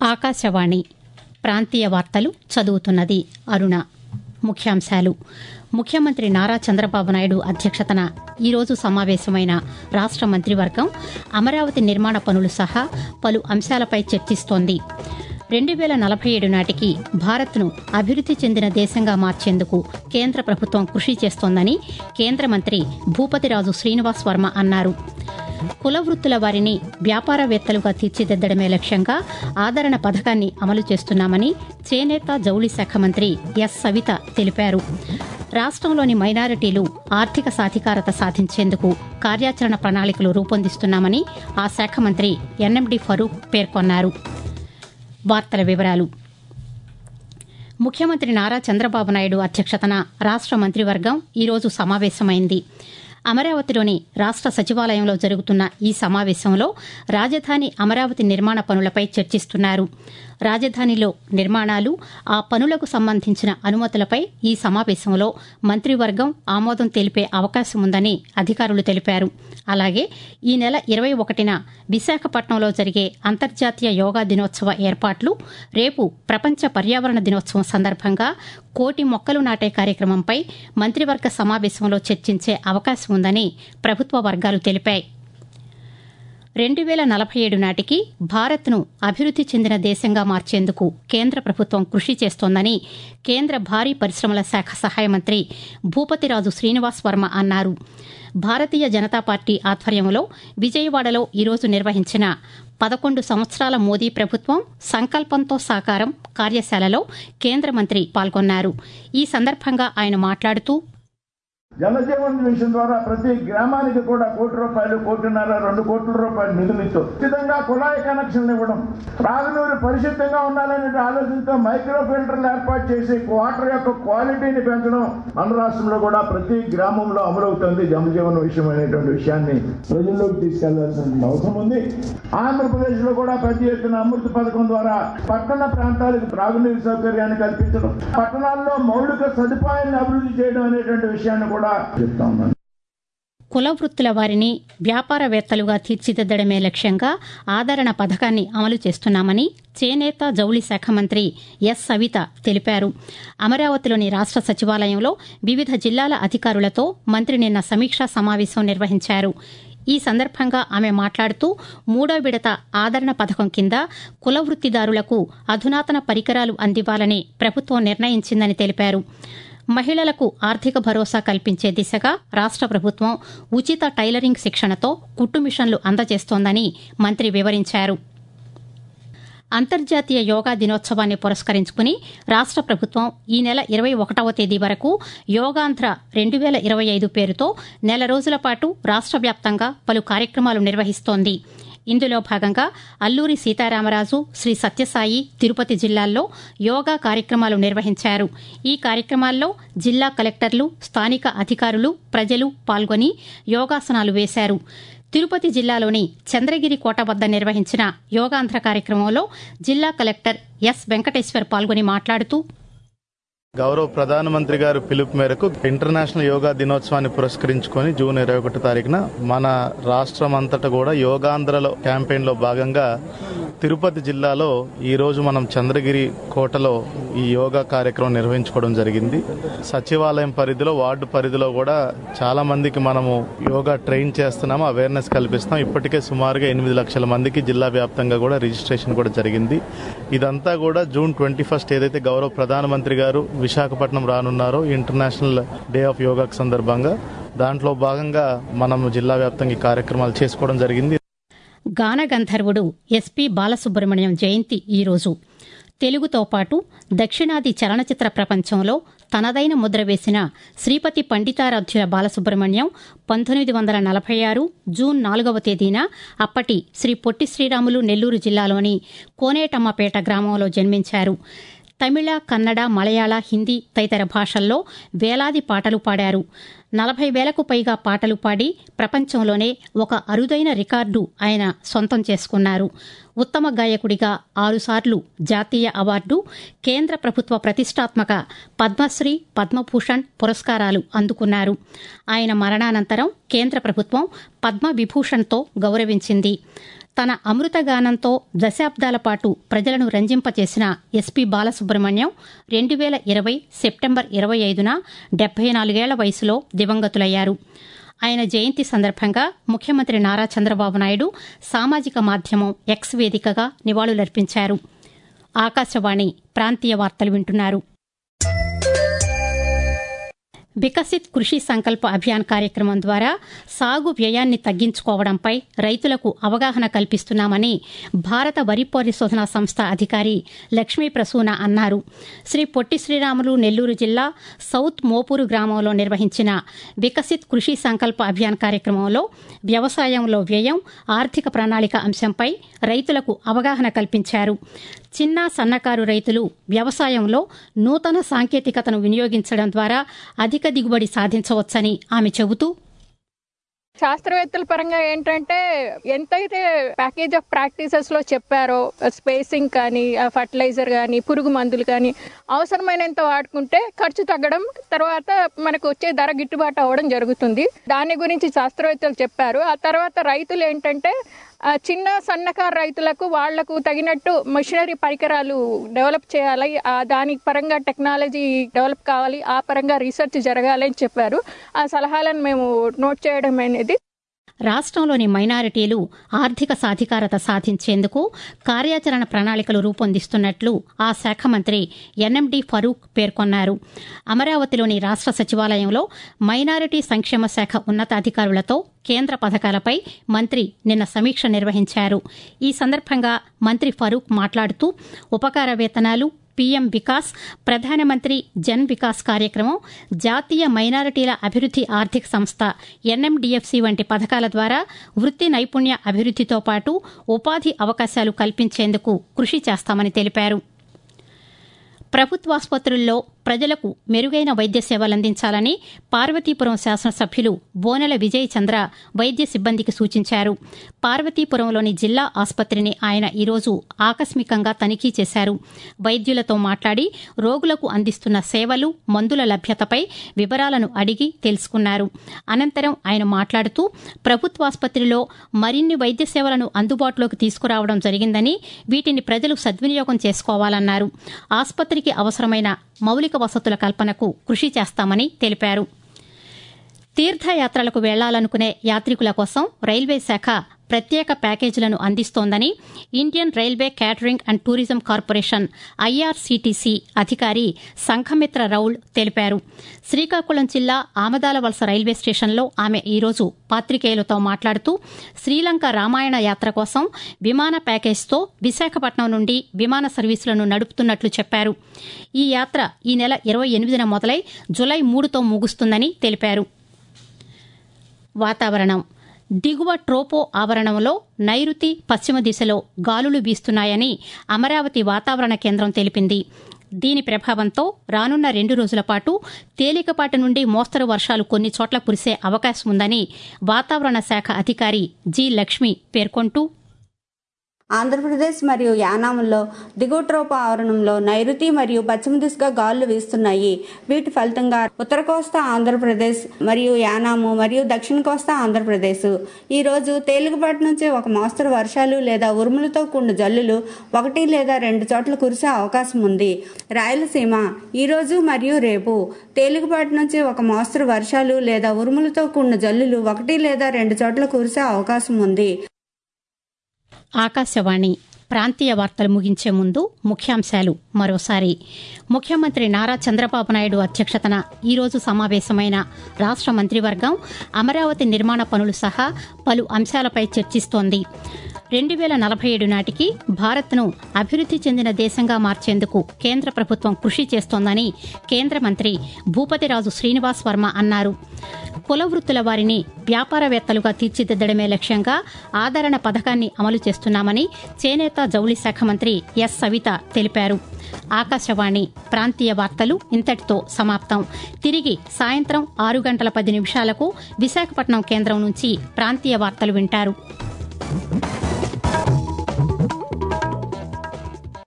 ఆకాశవాణి ప్రాంతీయ వార్తలు చదువుతున్నది అరుణ ముఖ్యాంశాలు ముఖ్యమంత్రి నారా చంద్రబాబు నాయుడు అధ్యక్షతన ఈరోజు సమావేశమైన రాష్ట మంత్రివర్గం అమరావతి నిర్మాణ పనులు సహా పలు అంశాలపై చర్చిస్తోంది రెండు వేల నలభై ఏడు నాటికి భారత్ను అభివృద్ది చెందిన దేశంగా మార్చేందుకు కేంద్ర ప్రభుత్వం కృషి చేస్తోందని కేంద్ర మంత్రి భూపతిరాజు శ్రీనివాస్ వర్మ అన్నారు కుల వృత్తుల వారిని వ్యాపారవేత్తలుగా తీర్చిదిద్దడమే లక్ష్యంగా ఆదరణ పథకాన్ని అమలు చేస్తున్నామని చేనేత జౌళి శాఖ మంత్రి ఎస్ సవిత తెలిపారు రాష్ట్రంలోని మైనారిటీలు ఆర్థిక సాధికారత సాధించేందుకు కార్యాచరణ ప్రణాళికలు రూపొందిస్తున్నామని ఆ శాఖ మంత్రి ఎన్ఎండి ఫరూక్ పేర్కొన్నారు వార్తల వివరాలు ముఖ్యమంత్రి నారా చంద్రబాబు నాయుడు అధ్యక్షతన రాష్ట మంత్రివర్గం ఈరోజు సమావేశమైంది అమరావతిలోని రాష్ట సచివాలయంలో జరుగుతున్న ఈ సమావేశంలో రాజధాని అమరావతి నిర్మాణ పనులపై చర్చిస్తున్నారు రాజధానిలో నిర్మాణాలు ఆ పనులకు సంబంధించిన అనుమతులపై ఈ సమావేశంలో మంత్రివర్గం ఆమోదం తెలిపే అవకాశం ఉందని అధికారులు తెలిపారు అలాగే ఈ నెల ఇరవై ఒకటిన విశాఖపట్నంలో జరిగే అంతర్జాతీయ యోగా దినోత్సవ ఏర్పాట్లు రేపు ప్రపంచ పర్యావరణ దినోత్సవం సందర్భంగా కోటి మొక్కలు నాటే కార్యక్రమంపై మంత్రివర్గ సమావేశంలో చర్చించే అవకాశం ఉందని ప్రభుత్వ వర్గాలు తెలిపాయి రెండు వేల నలభై ఏడు నాటికి భారత్ను అభివృద్ది చెందిన దేశంగా మార్చేందుకు కేంద్ర ప్రభుత్వం కృషి చేస్తోందని కేంద్ర భారీ పరిశ్రమల శాఖ సహాయ మంత్రి భూపతిరాజు శ్రీనివాస్ వర్మ అన్నారు భారతీయ జనతా పార్టీ ఆధ్వర్యంలో విజయవాడలో ఈరోజు నిర్వహించిన పదకొండు సంవత్సరాల మోదీ ప్రభుత్వం సంకల్పంతో సాకారం కార్యశాలలో కేంద్ర మంత్రి పాల్గొన్నారు ఈ సందర్భంగా ఆయన మాట్లాడుతూ జలజీవన్ మిషన్ ద్వారా ప్రతి గ్రామానికి కూడా కోటి రూపాయలు కోటిన్నర రెండు కోట్ల రూపాయలు నిధులిస్తూ ఉచితంగా కుళాయి కనెక్షన్లు ఇవ్వడం త్రాగునీరు పరిశుద్ధంగా ఉండాలనే ఆలోచనతో మైక్రో ఫిల్టర్లు ఏర్పాటు చేసి వాటర్ యొక్క క్వాలిటీని పెంచడం మన రాష్ట్రంలో కూడా ప్రతి గ్రామంలో అమలవుతుంది జలజీవన విషయం అనేటువంటి విషయాన్ని ప్రజల్లోకి తీసుకెళ్లాల్సిన అవసరం ఉంది ఆంధ్రప్రదేశ్ లో కూడా పెద్ద ఎత్తున అమృత పథకం ద్వారా పట్టణ ప్రాంతాలకు త్రాగునీరు సౌకర్యాన్ని కల్పించడం పట్టణాల్లో మౌలిక సదుపాయాలను అభివృద్ధి చేయడం అనేటువంటి విషయాన్ని కూడా చెప్తా ఉన్నాను కుల వృత్తుల వారిని వ్యాపారవేత్తలుగా తీర్చిదిద్దడమే లక్ష్యంగా ఆదరణ పథకాన్ని అమలు చేస్తున్నామని చేనేత జౌళి శాఖ మంత్రి ఎస్ సవిత తెలిపారు అమరావతిలోని రాష్ట సచివాలయంలో వివిధ జిల్లాల అధికారులతో మంత్రి నిన్న సమీక్షా సమావేశం నిర్వహించారు ఈ సందర్భంగా ఆమె మాట్లాడుతూ మూడో విడత ఆదరణ పథకం కింద కుల వృత్తిదారులకు అధునాతన పరికరాలు అందివ్వాలని ప్రభుత్వం నిర్ణయించిందని తెలిపారు మహిళలకు ఆర్థిక భరోసా కల్పించే దిశగా రాష్ట ప్రభుత్వం ఉచిత టైలరింగ్ శిక్షణతో కుట్టు మిషన్లు అందజేస్తోందని మంత్రి వివరించారు అంతర్జాతీయ యోగా దినోత్సవాన్ని పురస్కరించుకుని రాష్ట ప్రభుత్వం ఈ నెల ఇరవై ఒకటవ తేదీ వరకు యోగాంధ్ర రెండు వేల ఇరవై ఐదు పేరుతో నెల రోజుల పాటు రాష్ట వ్యాప్తంగా పలు కార్యక్రమాలు నిర్వహిస్తోంది ఇందులో భాగంగా అల్లూరి సీతారామరాజు శ్రీ సత్యసాయి తిరుపతి జిల్లాల్లో యోగా కార్యక్రమాలు నిర్వహించారు ఈ కార్యక్రమాల్లో జిల్లా కలెక్టర్లు స్థానిక అధికారులు ప్రజలు పాల్గొని యోగాసనాలు వేశారు తిరుపతి జిల్లాలోని చంద్రగిరి కోట వద్ద నిర్వహించిన యోగాంధ్ర కార్యక్రమంలో జిల్లా కలెక్టర్ ఎస్ వెంకటేశ్వర్ పాల్గొని మాట్లాడుతూ గౌరవ ప్రధానమంత్రి గారు పిలుపు మేరకు ఇంటర్నేషనల్ యోగా దినోత్సవాన్ని పురస్కరించుకొని జూన్ ఇరవై ఒకటి తారీఖున మన రాష్ట్రం అంతటా కూడా యోగాంధ్రలో క్యాంపెయిన్ లో భాగంగా తిరుపతి జిల్లాలో ఈ రోజు మనం చంద్రగిరి కోటలో ఈ యోగా కార్యక్రమం నిర్వహించుకోవడం జరిగింది సచివాలయం పరిధిలో వార్డు పరిధిలో కూడా చాలా మందికి మనము యోగా ట్రైన్ చేస్తున్నాము అవేర్నెస్ కల్పిస్తున్నాం ఇప్పటికే సుమారుగా ఎనిమిది లక్షల మందికి జిల్లా వ్యాప్తంగా కూడా రిజిస్ట్రేషన్ కూడా జరిగింది ఇదంతా కూడా జూన్ ట్వంటీ ఫస్ట్ ఏదైతే గౌరవ ప్రధానమంత్రి గారు విశాఖపట్నం రానున్నారో ఇంటర్నేషనల్ డే ఆఫ్ యోగాకు సందర్భంగా దాంట్లో భాగంగా మనం జిల్లా వ్యాప్తంగా ఈ కార్యక్రమాలు చేసుకోవడం జరిగింది గాన గంధర్వుడు ఎస్పీ బాలసుబ్రహ్మణ్యం జయంతి ఈరోజు తెలుగుతో పాటు దక్షిణాది చలనచిత్ర ప్రపంచంలో తనదైన ముద్ర వేసిన శ్రీపతి పండితారాధ్యుల బాలసుబ్రహ్మణ్యం పంతొమ్మిది వందల నలభై ఆరు జూన్ నాలుగవ తేదీన అప్పటి శ్రీ పొట్టి శ్రీరాములు నెల్లూరు జిల్లాలోని కోనేటమ్మపేట గ్రామంలో జన్మించారు తమిళ కన్నడ మలయాళ హిందీ తదితర భాషల్లో వేలాది పాటలు పాడారు నలభై వేలకు పైగా పాటలు పాడి ప్రపంచంలోనే ఒక అరుదైన రికార్డు ఆయన సొంతం చేసుకున్నారు ఉత్తమ గాయకుడిగా ఆరుసార్లు జాతీయ అవార్డు కేంద్ర ప్రభుత్వ ప్రతిష్టాత్మక పద్మశ్రీ పద్మభూషణ్ పురస్కారాలు అందుకున్నారు ఆయన మరణానంతరం కేంద్ర ప్రభుత్వం పద్మవిభూషణ్తో గౌరవించింది తన అమృతగానంతో దశాబ్దాల పాటు ప్రజలను రంజింపచేసిన ఎస్పీ బాలసుబ్రహ్మణ్యం రెండు వేల ఇరవై సెప్టెంబర్ ఇరవై ఐదున డెబ్బై నాలుగేళ్ల వయసులో దివంగతులయ్యారు ఆయన జయంతి సందర్భంగా ముఖ్యమంత్రి నారా చంద్రబాబు నాయుడు సామాజిక మాధ్యమం ఎక్స్ వేదికగా నివాళులర్పించారు ఆకాశవాణి ప్రాంతీయ వార్తలు వింటున్నారు వికసిత్ కృషి సంకల్ప అభియాన్ కార్యక్రమం ద్వారా సాగు వ్యయాన్ని తగ్గించుకోవడంపై రైతులకు అవగాహన కల్పిస్తున్నామని భారత వరి పరిశోధన సంస్థ అధికారి లక్ష్మీ ప్రసూన అన్నారు శ్రీ పొట్టి శ్రీరాములు నెల్లూరు జిల్లా సౌత్ మోపూరు గ్రామంలో నిర్వహించిన వికసిత్ కృషి సంకల్ప అభియాన్ కార్యక్రమంలో వ్యవసాయంలో వ్యయం ఆర్థిక ప్రణాళిక అంశంపై రైతులకు అవగాహన కల్పించారు చిన్న సన్నకారు రైతులు వ్యవసాయంలో నూతన సాంకేతికతను వినియోగించడం ద్వారా అధిక దిగుబడి సాధించవచ్చని ఆమె చెబుతూ శాస్త్రవేత్తల పరంగా ఏంటంటే ఎంతైతే ప్యాకేజ్ ఆఫ్ ప్రాక్టీసెస్ లో చెప్పారో స్పేసింగ్ కానీ ఫర్టిలైజర్ కానీ పురుగు మందులు కానీ అవసరమైనంత వాడుకుంటే ఖర్చు తగ్గడం తర్వాత మనకు వచ్చే ధర గిట్టుబాటు అవ్వడం జరుగుతుంది దాని గురించి శాస్త్రవేత్తలు చెప్పారు ఆ తర్వాత రైతులు ఏంటంటే ఆ చిన్న సన్నకారు రైతులకు వాళ్లకు తగినట్టు మిషనరీ పరికరాలు డెవలప్ చేయాలి ఆ దాని పరంగా టెక్నాలజీ డెవలప్ కావాలి ఆ పరంగా రీసెర్చ్ జరగాలి అని చెప్పారు ఆ సలహాలను మేము నోట్ చేయడం అనేది రాష్ట్రంలోని మైనారిటీలు ఆర్థిక సాధికారత సాధించేందుకు కార్యాచరణ ప్రణాళికలు రూపొందిస్తున్నట్లు ఆ శాఖ మంత్రి ఎన్ఎండి ఫరూక్ పేర్కొన్నారు అమరావతిలోని రాష్ట్ర సచివాలయంలో మైనారిటీ సంక్షేమ శాఖ ఉన్నతాధికారులతో కేంద్ర పథకాలపై మంత్రి నిన్న సమీక్ష నిర్వహించారు ఈ సందర్భంగా మంత్రి ఫరూక్ మాట్లాడుతూ ఉపకార వేతనాలు పీఎం వికాస్ ప్రధానమంత్రి జన్ వికాస్ కార్యక్రమం జాతీయ మైనారిటీల అభివృద్ది ఆర్థిక సంస్థ ఎన్ఎండిఎఫ్సి వంటి పథకాల ద్వారా వృత్తి నైపుణ్య అభివృద్దితో పాటు ఉపాధి అవకాశాలు కల్పించేందుకు కృషి చేస్తామని తెలిపారు ప్రభుత్వాసుపత్రుల్లో ప్రజలకు మెరుగైన వైద్య సేవలందించాలని పార్వతీపురం శాసనసభ్యులు బోనెల విజయ్ చంద్ర వైద్య సిబ్బందికి సూచించారు పార్వతీపురంలోని జిల్లా ఆసుపత్రిని ఆయన ఈరోజు ఆకస్మికంగా తనిఖీ చేశారు వైద్యులతో మాట్లాడి రోగులకు అందిస్తున్న సేవలు మందుల లభ్యతపై వివరాలను అడిగి తెలుసుకున్నారు అనంతరం ఆయన మాట్లాడుతూ ప్రభుత్వాసుపత్రిలో మరిన్ని వైద్య సేవలను అందుబాటులోకి తీసుకురావడం జరిగిందని వీటిని ప్రజలు సద్వినియోగం చేసుకోవాలన్నారు ఆసుపత్రికి అవసరమైన మౌలిక వసతుల కల్పనకు కృషి చేస్తామని తెలిపారు తీర్థయాత్రలకు వెళ్లాలనుకునే యాత్రికుల కోసం రైల్వే శాఖ ప్రత్యేక ప్యాకేజీలను అందిస్తోందని Indian railway catering and tourism corporation IRCTC అధికారి సంఘమిత్ర రౌల్ తెలిపారు శ్రీకాకుళం జిల్లా ఆమదాల వలస రైల్వే స్టేషన్లో ఆమె ఈరోజు పాత్రికేయులతో మాట్లాడుతూ శ్రీలంక రామాయణ యాత్ర కోసం విమాన ప్యాకేజ్తో విశాఖపట్నం నుండి విమాన సర్వీసులను నడుపుతున్నట్లు చెప్పారు ఈ యాత్ర ఈ నెల ఇరవై ఎనిమిదిన మొదలై జులై మూడుతో ముగుస్తుందని తెలిపారు వాతావరణం దిగువ ట్రోపో ఆవరణంలో నైరుతి పశ్చిమ దిశలో గాలులు వీస్తున్నాయని అమరావతి వాతావరణ కేంద్రం తెలిపింది దీని ప్రభావంతో రానున్న రెండు రోజుల పాటు తేలికపాటి నుండి మోస్తరు వర్షాలు కొన్ని చోట్ల కురిసే అవకాశం ఉందని వాతావరణ శాఖ అధికారి జి లక్ష్మి పేర్కొంటూ ఆంధ్రప్రదేశ్ మరియు యానాంలో దిగువ ట్రోప ఆవరణంలో నైరుతి మరియు పశ్చిమ దిశగా గాలులు వీస్తున్నాయి వీటి ఫలితంగా ఉత్తర కోస్తా ఆంధ్రప్రదేశ్ మరియు యానాము మరియు దక్షిణ కోస్తా ఆంధ్రప్రదేశ్ ఈ రోజు తేలికపాటి నుంచి ఒక మోస్తరు వర్షాలు లేదా ఉరుములతో కూడిన జల్లులు ఒకటి లేదా రెండు చోట్ల కురిసే అవకాశం ఉంది రాయలసీమ ఈ రోజు మరియు రేపు తేలికపాటి నుంచి ఒక మోస్తరు వర్షాలు లేదా ఉరుములతో కూడిన జల్లులు ఒకటి లేదా రెండు చోట్ల కురిసే అవకాశం ఉంది ఆకాశవాణి ప్రాంతీయ వార్తలు ముగించే ముందు ముఖ్యాంశాలు మరోసారి ముఖ్యమంత్రి నారా చంద్రబాబు నాయుడు అధ్యక్షతన ఈరోజు సమావేశమైన రాష్ట్ర మంత్రివర్గం అమరావతి నిర్మాణ పనులు సహా పలు అంశాలపై చర్చిస్తోంది రెండు వేల నలభై ఏడు నాటికి భారత్ను అభివృద్ది చెందిన దేశంగా మార్చేందుకు కేంద్ర ప్రభుత్వం కృషి చేస్తోందని కేంద్ర మంత్రి భూపతిరాజు శ్రీనివాస్ వర్మ అన్నారు కుల వృత్తుల వారిని వ్యాపారవేత్తలుగా తీర్చిదిద్దడమే లక్ష్యంగా ఆదరణ పథకాన్ని అమలు చేస్తున్నామని చేనేత జౌళి శాఖ మంత్రి ఎస్ సవిత తెలిపారు ఆకాశవాణి ప్రాంతీయ వార్తలు ఇంతటితో సమాప్తం తిరిగి సాయంత్రం ఆరు గంటల పది నిమిషాలకు విశాఖపట్నం కేంద్రం నుంచి ప్రాంతీయ వార్తలు వింటారు